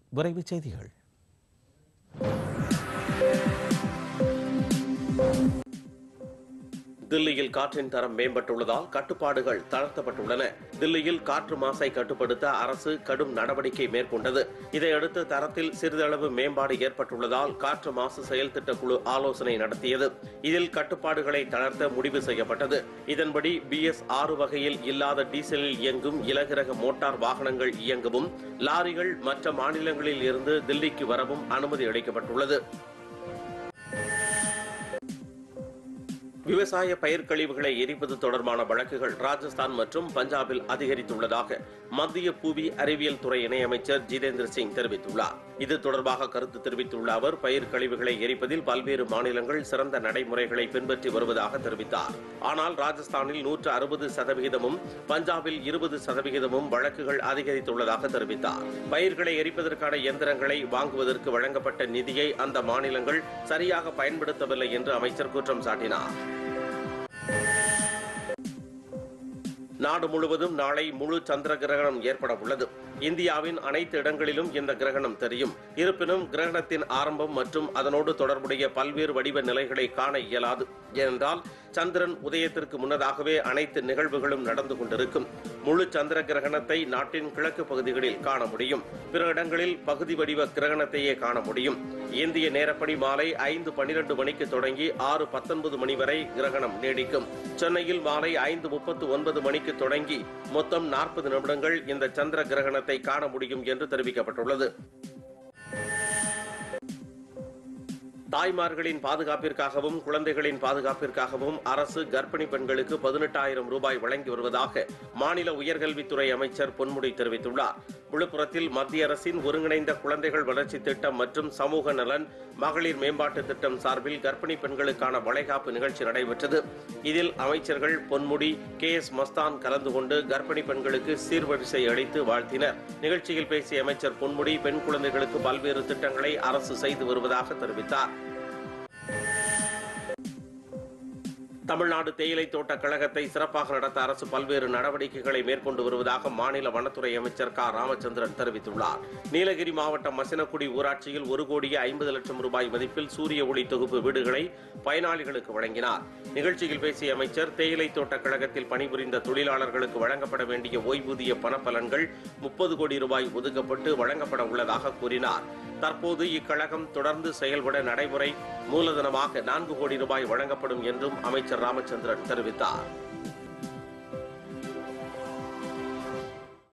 விரைவுச் செய்திகள் தில்லியில் காற்றின் தரம் மேம்பட்டுள்ளதால் கட்டுப்பாடுகள் தளர்த்தப்பட்டுள்ளன தில்லியில் காற்று மாசை கட்டுப்படுத்த அரசு கடும் நடவடிக்கை மேற்கொண்டது இதையடுத்து தரத்தில் சிறிதளவு மேம்பாடு ஏற்பட்டுள்ளதால் காற்று மாசு செயல் திட்ட குழு ஆலோசனை நடத்தியது இதில் கட்டுப்பாடுகளை தளர்த்த முடிவு செய்யப்பட்டது இதன்படி பிஎஸ் ஆறு வகையில் இல்லாத டீசலில் இயங்கும் இலகுரக மோட்டார் வாகனங்கள் இயங்கவும் லாரிகள் மற்ற மாநிலங்களில் இருந்து தில்லிக்கு வரவும் அனுமதி அளிக்கப்பட்டுள்ளது விவசாய பயிர் கழிவுகளை எரிப்பது தொடர்பான வழக்குகள் ராஜஸ்தான் மற்றும் பஞ்சாபில் அதிகரித்துள்ளதாக மத்திய புவி அறிவியல் துறை இணையமைச்சர் ஜிதேந்திர சிங் தெரிவித்துள்ளார் இது தொடர்பாக கருத்து தெரிவித்துள்ள அவர் பயிர் கழிவுகளை எரிப்பதில் பல்வேறு மாநிலங்கள் சிறந்த நடைமுறைகளை பின்பற்றி வருவதாக தெரிவித்தார் ஆனால் ராஜஸ்தானில் நூற்று அறுபது சதவிகிதமும் பஞ்சாபில் இருபது சதவிகிதமும் வழக்குகள் அதிகரித்துள்ளதாக தெரிவித்தார் பயிர்களை எரிப்பதற்கான இயந்திரங்களை வாங்குவதற்கு வழங்கப்பட்ட நிதியை அந்த மாநிலங்கள் சரியாக பயன்படுத்தவில்லை என்று அமைச்சர் குற்றம் சாட்டினார் நாடு முழுவதும் நாளை முழு சந்திர கிரகணம் ஏற்பட உள்ளது இந்தியாவின் அனைத்து இடங்களிலும் இந்த கிரகணம் தெரியும் இருப்பினும் கிரகணத்தின் ஆரம்பம் மற்றும் அதனோடு தொடர்புடைய பல்வேறு வடிவ நிலைகளை காண இயலாது ஏனென்றால் சந்திரன் உதயத்திற்கு முன்னதாகவே அனைத்து நிகழ்வுகளும் நடந்து கொண்டிருக்கும் முழு சந்திர கிரகணத்தை நாட்டின் கிழக்கு பகுதிகளில் காண முடியும் பிற இடங்களில் பகுதி வடிவ கிரகணத்தையே காண முடியும் இந்திய நேரப்படி மாலை ஐந்து பனிரெண்டு மணிக்கு தொடங்கி ஆறு பத்தொன்பது மணி வரை கிரகணம் நீடிக்கும் சென்னையில் மாலை ஐந்து முப்பத்து ஒன்பது மணிக்கு தொடங்கி மொத்தம் நாற்பது நிமிடங்கள் இந்த சந்திர கிரகணத்தை காண முடியும் என்று தெரிவிக்கப்பட்டுள்ளது தாய்மார்களின் பாதுகாப்பிற்காகவும் குழந்தைகளின் பாதுகாப்பிற்காகவும் அரசு கர்ப்பிணி பெண்களுக்கு பதினெட்டாயிரம் ரூபாய் வழங்கி வருவதாக மாநில உயர்கல்வித்துறை அமைச்சர் பொன்முடி தெரிவித்துள்ளார் விழுப்புரத்தில் மத்திய அரசின் ஒருங்கிணைந்த குழந்தைகள் வளர்ச்சி திட்டம் மற்றும் சமூக நலன் மகளிர் மேம்பாட்டு திட்டம் சார்பில் கர்ப்பிணி பெண்களுக்கான வளைகாப்பு நிகழ்ச்சி நடைபெற்றது இதில் அமைச்சர்கள் பொன்முடி கே எஸ் மஸ்தான் கலந்து கொண்டு கர்ப்பிணி பெண்களுக்கு சீர்வரிசை அளித்து வாழ்த்தினர் நிகழ்ச்சியில் பேசிய அமைச்சர் பொன்முடி பெண் குழந்தைகளுக்கு பல்வேறு திட்டங்களை அரசு செய்து வருவதாக தெரிவித்தார் தமிழ்நாடு தேயிலை தோட்ட கழகத்தை சிறப்பாக நடத்த அரசு பல்வேறு நடவடிக்கைகளை மேற்கொண்டு வருவதாக மாநில வனத்துறை அமைச்சர் க ராமச்சந்திரன் தெரிவித்துள்ளார் நீலகிரி மாவட்டம் மசினக்குடி ஊராட்சியில் ஒரு கோடியே ஐம்பது லட்சம் ரூபாய் மதிப்பில் சூரிய ஒளி தொகுப்பு வீடுகளை பயனாளிகளுக்கு வழங்கினார் நிகழ்ச்சியில் பேசிய அமைச்சர் தேயிலை தோட்ட கழகத்தில் பணிபுரிந்த தொழிலாளர்களுக்கு வழங்கப்பட வேண்டிய ஓய்வூதிய பணப்பலன்கள் முப்பது கோடி ரூபாய் ஒதுக்கப்பட்டு வழங்கப்பட உள்ளதாக கூறினார் தற்போது இக்கழகம் தொடர்ந்து செயல்பட நடைமுறை மூலதனமாக நான்கு கோடி ரூபாய் வழங்கப்படும் என்றும் அமைச்சர் ராமச்சந்திரன் தெரிவித்தார்